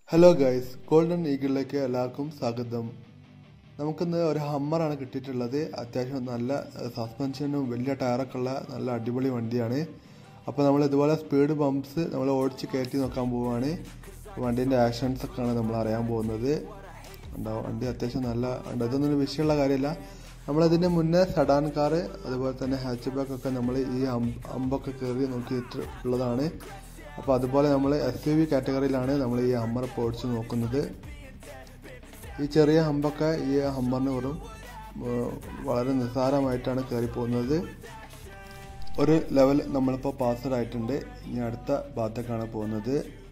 Hello guys golden ഈഗിളിലേക്ക് എല്ലാവർക്കും സ്വാഗതം നമുക്കിന്ന് ഒരു ഹമ്മറാണ് കിട്ടിയിട്ടുള്ളത് അത്യാവശ്യം നല്ല സസ്പെൻഷനും വലിയ ടയറൊക്കെ ഉള്ള നല്ല അടിപൊളി വണ്ടിയാണ് അപ്പോൾ നമ്മൾ ഇതുപോലെ സ്പീഡ് ബംപ്സ് നമ്മൾ ഓടിച്ച് കയറ്റി നോക്കാൻ പോവുകയാണ് വണ്ടീൻ്റെ ആക്ഷൻസ് ഒക്കെയാണ് നമ്മൾ അറിയാൻ പോകുന്നത് ഉണ്ടാവും വണ്ടി അത്യാവശ്യം നല്ല ഉണ്ട് ഇതൊന്നും ഒരു വിഷയമുള്ള കാര്യമില്ല നമ്മളതിൻ്റെ മുന്നേ സഡാൻ കാറ് അതുപോലെ തന്നെ ഹാച്ച് ബാക്ക് ഒക്കെ നമ്മൾ ഈ അമ്പ് അമ്പൊക്കെ കയറി നോക്കിയിട്ട് ഉള്ളതാണ് അപ്പോൾ അതുപോലെ നമ്മൾ എസ് യു വി കാറ്റഗറിയിലാണ് നമ്മൾ ഈ ഹമ്മർ ഇപ്പോൾ ഓടിച്ച് നോക്കുന്നത് ഈ ചെറിയ ഹമ്പൊക്കെ ഈ ഹമ്മറിന് വെറും ഏഹ്, വളരെ നിസ്സാരമായിട്ടാണ് കയറി പോകുന്നത് ഒരു ലെവൽ നമ്മളിപ്പോൾ പാസ്ഡ് ആയിട്ടുണ്ട് ഇനി അടുത്ത ഭാഗത്തേക്കാണ് പോകുന്നത്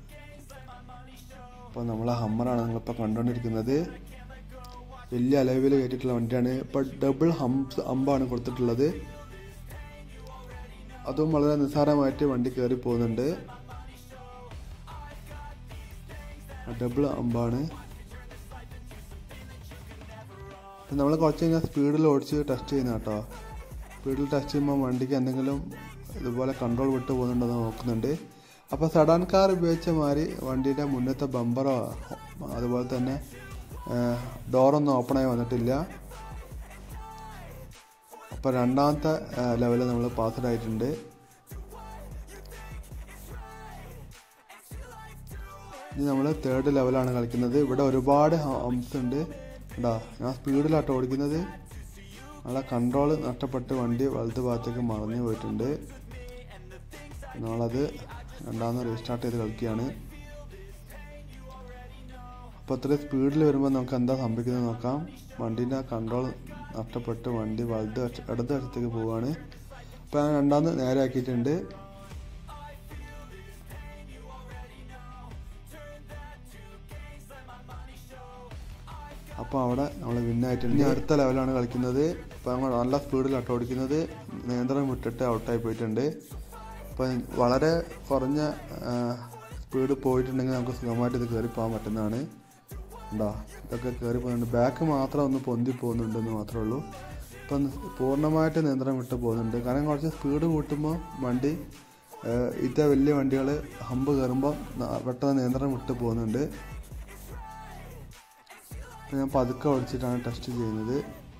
അപ്പോൾ നമ്മൾ ഹമ്മറാണ് നിങ്ങളിപ്പോൾ കണ്ടുകൊണ്ടിരിക്കുന്നത് വലിയ അലവിൽ കയറ്റിയിട്ടുള്ള വണ്ടിയാണ് ഇപ്പോൾ ഡബിൾ ഹംസ് ഹമ്പാണ് കൊടുത്തിട്ടുള്ളത് അതും വളരെ നിസ്സാരമായിട്ട് വണ്ടി കയറി പോകുന്നുണ്ട് ഡബിൾ അമ്പാണ് നമ്മൾ കുറച്ച് കഴിഞ്ഞാൽ സ്പീഡിൽ ഓടിച്ച് ടെസ്റ്റ് ചെയ്യുന്ന കേട്ടോ സ്പീഡിൽ ടെസ്റ്റ് ചെയ്യുമ്പോൾ വണ്ടിക്ക് എന്തെങ്കിലും ഇതുപോലെ കൺട്രോൾ വിട്ട് പോകുന്നുണ്ടോ നോക്കുന്നുണ്ട് അപ്പോൾ സഡാൻ കാർ ഉപയോഗിച്ച മാതിരി വണ്ടിയുടെ മുന്നത്തെ ബമ്പറോ അതുപോലെ തന്നെ ഡോറൊന്നും ഓപ്പണായി വന്നിട്ടില്ല അപ്പോൾ രണ്ടാമത്തെ ലെവലിൽ നമ്മൾ പാസ്ഡ് ആയിട്ടുണ്ട് ഇനി നമ്മൾ തേർഡ് ലെവലാണ് കളിക്കുന്നത് ഇവിടെ ഒരുപാട് ഹംസ് ഉണ്ട് കേട്ടോ ഞാൻ സ്പീഡിലാട്ടോ ഓടിക്കുന്നത് നമ്മളെ കൺട്രോൾ നഷ്ടപ്പെട്ട് വണ്ടി വലത് ഭാഗത്തേക്ക് മറഞ്ഞു പോയിട്ടുണ്ട് നമ്മളത് രണ്ടാമത് റീസ്റ്റാർട്ട് ചെയ്ത് കളിക്കുകയാണ് അപ്പോൾ ഇത്രയും സ്പീഡിൽ വരുമ്പോൾ നമുക്ക് എന്താ സംഭവിക്കുന്നത് നോക്കാം വണ്ടീൻ്റെ കൺട്രോൾ നഷ്ടപ്പെട്ട് വണ്ടി വലത് വശ- ഇടത് വശത്തേക്ക് പോവുകയാണ് അപ്പോൾ ഞാൻ രണ്ടാമത് നേരെ ആക്കിയിട്ടുണ്ട് അപ്പോൾ അവിടെ നമ്മൾ വിന്നായിട്ടുണ്ട് ഇനി അടുത്ത ലെവലാണ് കളിക്കുന്നത് അപ്പോൾ നമ്മൾ നല്ല സ്പീഡിലാട്ടോ ഓടിക്കുന്നത് നിയന്ത്രണം വിട്ടിട്ട് ഔട്ടായി പോയിട്ടുണ്ട് അപ്പോൾ വളരെ കുറഞ്ഞ സ്പീഡ് പോയിട്ടുണ്ടെങ്കിൽ നമുക്ക് സുഖമായിട്ട് ഇത് കയറി പോകാൻ പറ്റുന്നതാണ് ഉണ്ടോ ഇതൊക്കെ കയറി പോകുന്നുണ്ട് ബാക്ക് മാത്രം ഒന്ന് പൊന്തി പോകുന്നുണ്ടെന്ന് മാത്രമേ ഉള്ളൂ ഇപ്പം പൂർണ്ണമായിട്ട് നിയന്ത്രണം വിട്ട് പോകുന്നുണ്ട് കാരണം കുറച്ച് സ്പീഡ് കൂട്ടുമ്പോൾ വണ്ടി ഏഹ്, ഇത്തെ വലിയ വണ്ടികൾ ഹമ്പ് കയറുമ്പോൾ പെട്ടെന്ന് നിയന്ത്രണം വിട്ട് പോകുന്നുണ്ട് അപ്പോൾ ഞാൻ പതുക്കെ ഓടിച്ചിട്ടാണ് ടെസ്റ്റ് ചെയ്യുന്നത്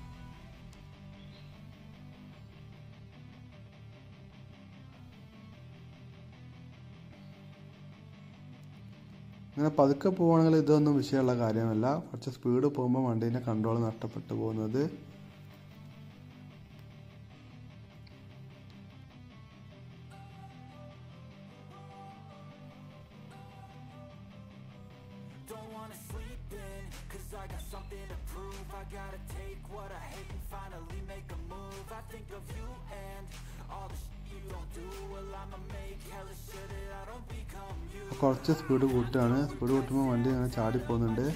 ഇങ്ങനെ പതുക്കെ പോവുകയാണെങ്കിൽ ഇതൊന്നും വിഷയമുള്ള കാര്യമല്ല കുറച്ച് സ്പീഡ് പോകുമ്പോൾ വണ്ടീൻ്റെ കൺട്രോൾ നഷ്ടപ്പെട്ടു പോകുന്നത് Don't wanna sleep in, cause I got something to prove. I gotta take what I hate and finally make a move. I think of you and all the shit you don't do. Well, I'ma make hella sure that I don't become you. അപ്പോൾ കുറച്ച് speed കൂട്ടുകയാണ് speed കൂട്ടുമ്പോൾ വണ്ടി അങ്ങനെ ചാടി പോകുന്നുണ്ട്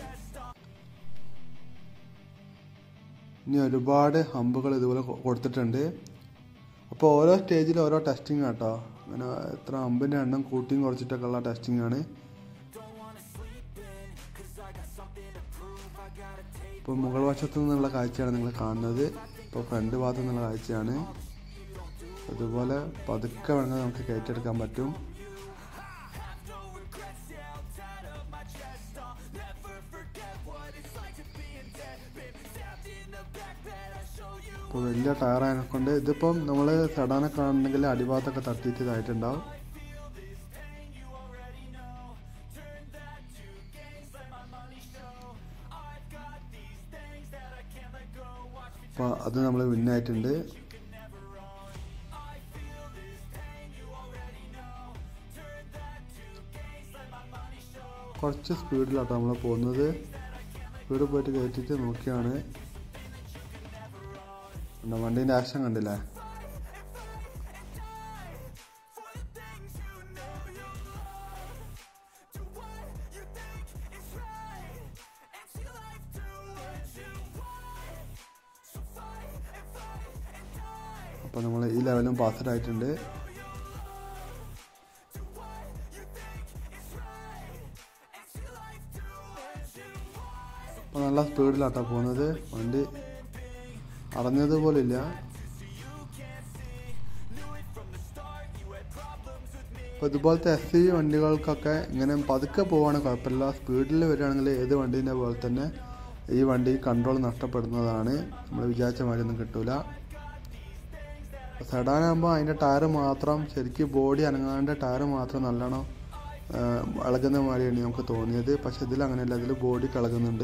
ഇനി ഒരുപാട് ഹമ്പുകൾ ഇതുപോലെ കൊ- കൊടുത്തിട്ടുണ്ട് അപ്പോൾ ഓരോ സ്റ്റേജിലും ഓരോ ടെസ്റ്റിംഗ് ആട്ടോ അങ്ങനെ എത്ര ഹമ്പിൻ്റെ എണ്ണം കൂട്ടിയും കുറച്ചിട്ടൊക്കെ ഉള്ള ടെസ്റ്റിംഗ് ആണ് Don't wanna sleep in, cause I got something to prove. I gotta take ഇപ്പോൾ മുകൾ വശത്തു നിന്നുള്ള കാഴ്ചയാണ് നിങ്ങൾ കാണുന്നത് ഇപ്പോൾ ഫ്രണ്ട് ഭാഗത്തു നിന്നുള്ള കാഴ്ചയാണ് അതുപോലെ പതുക്കെ വേണമെങ്കിൽ നമുക്ക് കയറ്റെടുക്കാൻ പറ്റും ഇപ്പോൾ വലിയ ടയറായതിനെ കൊണ്ട് ഇതിപ്പം നമ്മൾ സെഡാനൊക്കെ ആണെങ്കിൽ അടിഭാഗത്തൊക്കെ തട്ടിയിട്ട് ഇതായിട്ടുണ്ടാവും അപ്പോൾ അത് നമ്മൾ വിന്നായിട്ടുണ്ട് കുറച്ച് സ്പീഡിലാട്ടോ നമ്മൾ പോകുന്നത് സ്പീഡ് പോയിട്ട് കയറ്റിയിട്ട് നോക്കിയാണ് പിന്നെ വണ്ടീൻ്റെ ആക്ഷൻ കണ്ടില്ലേ അപ്പോൾ നമ്മൾ ഈ ലെവലും പാസ്ഡ് ആയിട്ടുണ്ട് അപ്പോൾ നല്ല സ്പീഡിലാട്ടോ പോകുന്നത് വണ്ടി അറിഞ്ഞതുപോലില്ല അപ്പോൾ ഇതുപോലത്തെ എസ് സി വണ്ടികൾക്കൊക്കെ ഇങ്ങനെ പതുക്കെ പോവാണ് കുഴപ്പമില്ല സ്പീഡിൽ വരികയാണെങ്കിൽ ഏത് വണ്ടീൻ്റെ പോലെ തന്നെ ഈ വണ്ടി കൺട്രോൾ നഷ്ടപ്പെടുന്നതാണ് നമ്മൾ വിചാരിച്ച മാതിരി ഒന്നും കിട്ടൂല സെഡാനാകുമ്പോൾ അതിൻ്റെ ടയർ മാത്രം ശരിക്കും ബോഡി അനങ്ങാണ്ട് ടയർ മാത്രം നല്ലോണം ആ, ഇളകുന്ന മാതിരിയാണ് നമുക്ക് തോന്നിയത് പക്ഷെ ഇതിൽ അങ്ങനെയല്ല ഇതിൽ ബോഡി ഇളകുന്നുണ്ട്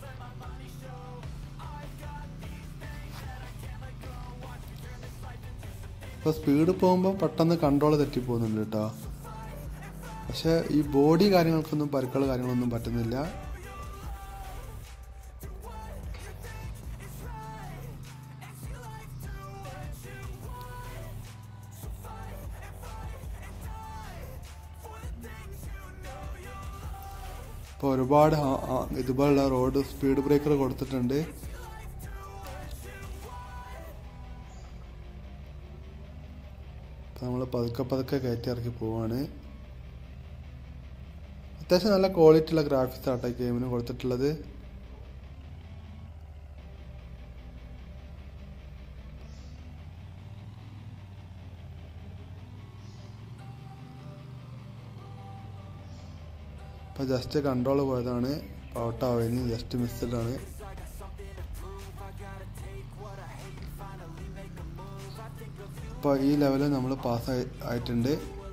ഇപ്പോൾ സ്പീഡ് പോകുമ്പോൾ പെട്ടെന്ന് കൺട്രോൾ തെറ്റിപ്പോകുന്നുണ്ട് കേട്ടോ പക്ഷെ ഈ ബോഡി കാര്യങ്ങൾക്കൊന്നും പരുക്കൾ കാര്യങ്ങളൊന്നും പറ്റുന്നില്ല ഇപ്പോൾ ഒരുപാട് ആ- ആ ഇതുപോലുള്ള റോഡ് സ്പീഡ് ബ്രേക്കർ കൊടുത്തിട്ടുണ്ട് നമ്മൾ പതുക്കെ പതുക്കെ കയറ്റി ഇറക്കി പോവാണ് അത്യാവശ്യം നല്ല ക്വാളിറ്റി ഉള്ള ഗ്രാഫിക്സ് ആട്ടോ ഈ ഗെയിമിന് കൊടുത്തിട്ടുള്ളത് ഇപ്പൊ ജസ്റ്റ് കൺട്രോൾ പോയതാണ് ഔട്ടാവുന്നതിന് ജസ്റ്റ് മിസ്ഡാണ് ഇപ്പോൾ ഈ ലെവലിൽ നമ്മൾ പാസ് ആയിട്ടുണ്ട്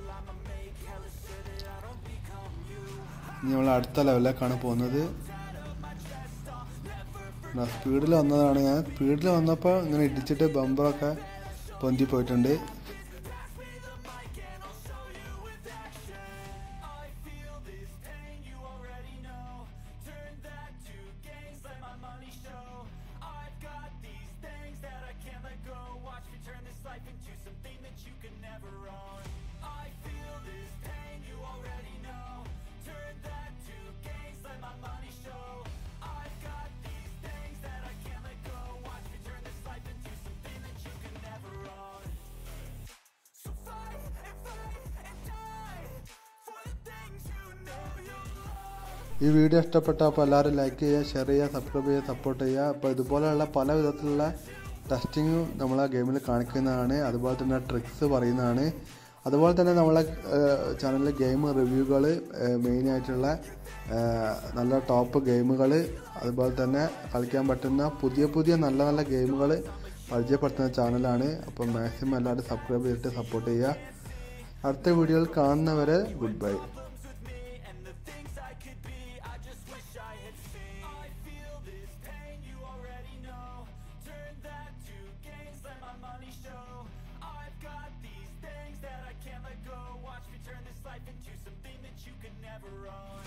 ഇനി നമ്മൾ അടുത്ത ലെവലിലേക്കാണ് പോകുന്നത് സ്പീഡിൽ വന്നതാണ് ഞാൻ സ്പീഡിൽ വന്നപ്പോൾ ഇങ്ങനെ ഇടിച്ചിട്ട് ബമ്പറൊക്കെ പൊന്തി പോയിട്ടുണ്ട് ഈ വീഡിയോ ഇഷ്ടപ്പെട്ട അപ്പോൾ എല്ലാവരും ലൈക്ക് ചെയ്യുക ഷെയർ ചെയ്യുക സബ്സ്ക്രൈബ് ചെയ്യുക സപ്പോർട്ട് ചെയ്യുക അപ്പോൾ ഇതുപോലെയുള്ള പല വിധത്തിലുള്ള ടെസ്റ്റിങ്ങും നമ്മളെ ഗെയിമിൽ കാണിക്കുന്നതാണ് അതുപോലെ തന്നെ ട്രിക്സ് പറയുന്നതാണ് അതുപോലെ തന്നെ നമ്മളെ ചാനലിൽ ഗെയിം റിവ്യൂകൾ മെയിനായിട്ടുള്ള നല്ല ടോപ്പ് ഗെയിമുകൾ അതുപോലെ തന്നെ കളിക്കാൻ പറ്റുന്ന പുതിയ പുതിയ നല്ല നല്ല ഗെയിമുകൾ പരിചയപ്പെടുത്തുന്ന ചാനലാണ് അപ്പോൾ മാക്സിമം എല്ലാവരും സബ്സ്ക്രൈബ് ചെയ്തിട്ട് സപ്പോർട്ട് ചെയ്യുക അടുത്ത വീഡിയോയിൽ കാണുന്നവരെ good bye Watch me turn this life into something that you could never own